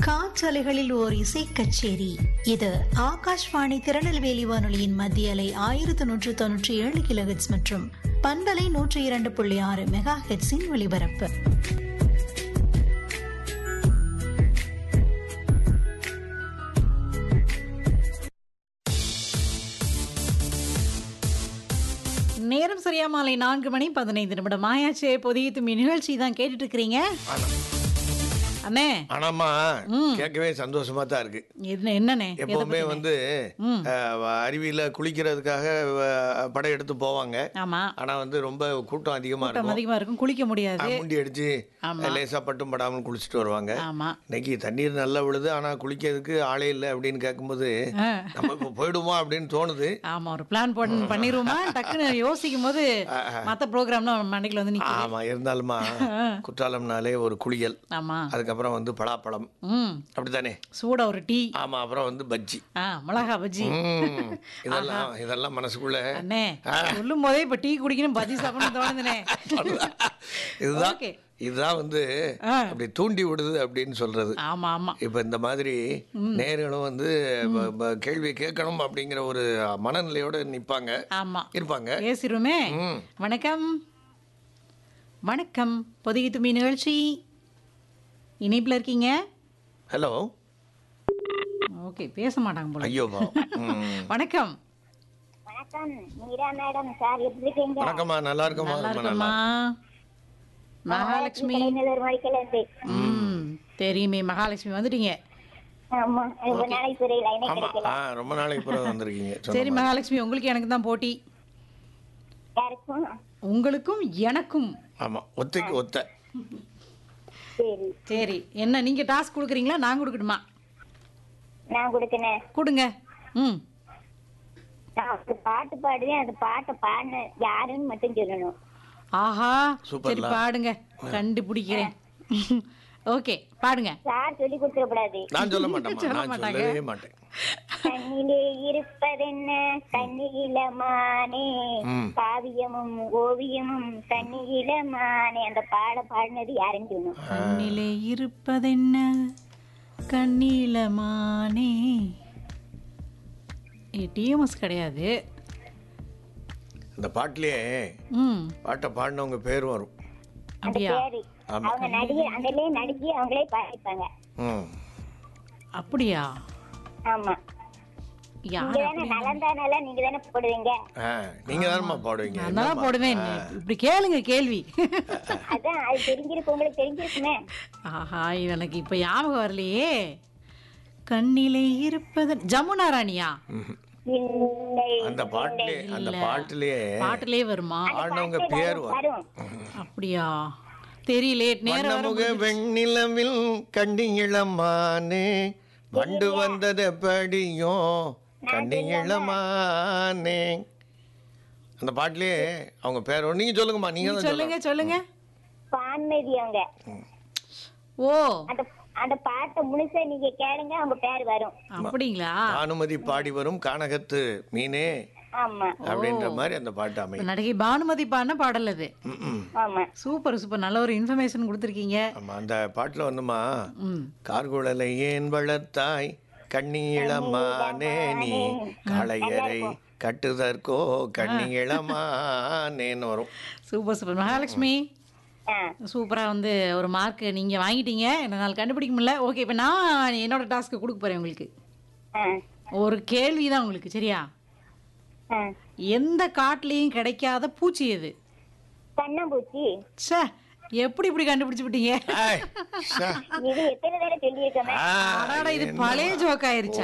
காற்றலைகளில் ஓர் இசை கச்சேரி இது ஆகாஷ்வாணி திருநெல்வேலி வானொலியின் மத்திய அலை ஆயிரத்து நூற்று தொன்னூற்றி ஏழு கிலோஹெட்ஸ் மற்றும் பண்பலை நூற்றி இரண்டு புள்ளி ஆறு மெகா ஹெட்ஸின் ஒலிபரப்பு நேரம் சரியா மாலை நான்கு மணி பதினைந்து நிமிடம் ஆயாச்சே புதிய தும்மி நிகழ்ச்சி தான் கேட்டுட்டு இருக்கிறீங்க அண்ணே ஆனாமா கேட்கவே சந்தோஷமா தான் இருக்கு என்ன என்னண்ணே எதை எப்பவுமே பத்திண்ணே? வந்து அஹ், அருவியில குளிக்கிறதுக்காக அஹ், படையெடுத்து போவாங்க ஆமா ஆனா வந்து ரொம்ப கூட்டம் அதிகமா கூட்டம் இருக்கும் அதிகமா இருக்கும் குளிக்க முடியாது அஹ், முண்டி அடிச்சு ஆமா. லேசா பட்டும் படாமல் குளிச்சுட்டு வருவாங்க ஆமா இன்னைக்கு தண்ணீர் நல்லா விழுது ஆனா குளிக்கிறதுக்கு ஆளே இல்லை அப்படின்னு கேட்கும்போது ஆ. நம்ம இப்போ போயிடுவோமா அப்படின்னு தோணுது ஆமா ஒரு பிளான் பண்ணி பண்ணிருவோமா டக்குன்னு யோசிக்கும் போது மத்த ப்ரோக்ராம்னா மண்டைக்குள்ள வந்து நிக்கும் ஆமா இருந்தாலுமா குற்றாலம்னாலே ஒரு குளியல் ஆமா அதுக்கப்புறம் வந்து பலாப்பழம் ம் அப்படித்தானே சூடா ஒரு டீ ஆமா அப்புறம் வந்து பஜ்ஜி ஆ மிளகா பஜ்ஜி ம், இதெல்லாம் இதெல்லாம் மனசுக்குள்ள அண்ணே சொல்லும் போதே இப்ப டீ குடிக்கணும் பஜ்ஜி சாப்பிடணும் தோணுதுனே இதுதான் ஓகே இதுதான் வந்து ஆ. அப்படி தூண்டி விடுது அப்படின்னு சொல்றது ஆமா ஆமா இப்ப இந்த மாதிரி நேர்களும் வந்து ப- ப- கேள்வி கேட்கணும் அப்படிங்கிற ஒரு மனநிலையோட நிப்பாங்க ஆமா இருப்பாங்க பேசிருமே ம். வணக்கம் வணக்கம் பொதிகை தும்பி நிகழ்ச்சி இணைப்புல இருக்கீங்க ஹலோ ஓகே பேச மாட்டாங்க போல ஐயோ பாவம். ம். வணக்கம் வணக்கம் மீரா மேடம் சார் எப்படி இருக்கீங்க வணக்கம்மா நல்லா இருக்கம்மா நல்லா ரொம்ப நல்லா இருக்கம்மா மகாலட்சுமி கலைஞர் மடிக்கல இருந்து ம் தெரியுமே மகாலட்சுமி வந்துட்டீங்க ஆமா ரொம்ப நாளைக்கு சரி லைனே ஆமா கிடைக்கல ஆ ரொம்ப நாளைக்கு பிறகு வந்திருக்கீங்க சொன்ன சரி மாதிரி. மகாலட்சுமி உங்களுக்கு எனக்கு தான் போட்டி யாருக்கும் உங்களுக்கும் எனக்கும் ஆமா ஒத்தைக்கு ஒத்த சரி சரி என்ன நீங்க டாஸ்க் கொடுக்குறீங்களா நான் கொடுக்கணுமா நான் கொடுக்கனேன் கொடுங்க ம் நான் ஒரு பாட்டு பாடுவேன் அந்த பாட்டை பாடின யாருன்னு மட்டும் சொல்லணும் ஆஹா சரி சூப்பர்ல. பாடுங்க கண்டுபிடிக்கிறேன் ஓகே பாடுங்க சார் சொல்லி கொடுத்துடக்கூடாது நான் சொல்ல மாட்டேன் சொல்ல நான் மாட்டாங்க. சொல்லவே மாட்டேன் கண்ணிலே இருப்பதென்ன கண்ணியிலமானே ம். காவியமும் ஓவியமும் கண்ணியிலமானே அந்த பாட பாடினது யாருன்னு சொல்லணும் கண்ணிலே இருப்பதென்ன கண்ணிலமானே டிஎம்எஸ் கிடையாது இந்த பாட்டிலேயே ம் பாட்டை பாடினவங்க பேர் வரும் அந்த அப்படியா பேரு ஆமா. அவங்க நடிகை அதிலே நடிச்சு அவங்களே பாடிப்பாங்க ம் அப்படியா ஆமா யார் நீங்க தானே நலந்தானால நீங்க தானே போடுவீங்க ஆ நீங்க தானம்மா பாடுவீங்க நான் தான் என்னம்மா? போடுவேன் இப்படி கேளுங்க கேள்வி அதான் அது தெரிஞ்சிருக்கு உங்களுக்கு தெரிஞ்சிருக்குமே ஆஹா எனக்கு இப்ப ஞாபகம் வரலையே கண்ணிலே இருப்பது ஜமுனா ராணியா ம்ஹும். இல்லை அந்த பாட்டிலே அந்த பாட்டிலேயே பாட்டிலே வருமா ஆனவங்க பேர் வரும் வரும் அப்படியா தெரியலே நேரம் வர வண்ணமுக வெண்ணிலவில் கண்டி இளமானே வண்டு வந்தது படியும் கண்டி இளமானே அந்த பாட்டிலேயே அவங்க பேர் வரும். நீங்க சொல்லுங்கம்மா நீங்க தான் சொல்லுங்க சொல்லுங்க பான்மதி அவங்க ஓ அந்த அந்த பாட்டை முழுசா நீங்க கேளுங்க அவங்க பேர் வரும் அப்படிங்களா அனுமதி பாடி வரும் கானகத்து மீனே ஆமா அப்படின்ற மாதிரி அந்த பாட்டு அமையும் நடிகை பானுமதி பாடின பாடல் அது ம்ம். ஆமா சூப்பர் சூப்பர் நல்ல ஒரு இன்ஃபர்மேஷன் கொடுத்துருக்கீங்க ஆமா அந்த பாட்டுல வந்துமா ம் கார்குழலை ஏன் வளர்த்தாய் கண்ணி இளமானே நீ காளையரை கட்டுதற்கோ கண்ணி இளமானேன்னு வரும் சூப்பர் சூப்பர் மகாலட்சுமி ஆ சூப்பரா வந்து ஒரு மார்க் நீங்க வாங்கிட்டீங்க என்னால் கண்டுபிடிக்க முடியல ஓகே இப்போ நான் என்னோட டாஸ்க்கு கொடுக்க போறேன் உங்களுக்கு ஆ ஒரு கேள்வி தான் உங்களுக்கு சரியா ஆ எந்த காட்டுலயும் கிடைக்காத பூச்சி எது கண்ணம்பூச்சி ச்சே எப்படி இப்படி கண்டுபிடிச்சு விட்டீங்க ஏய், ஷா. இது எத்தனை தடவை சொல்லியிருக்கோமே ஆ, அடாடா இது என்ன பழைய ஜோக் ஆயிருச்சு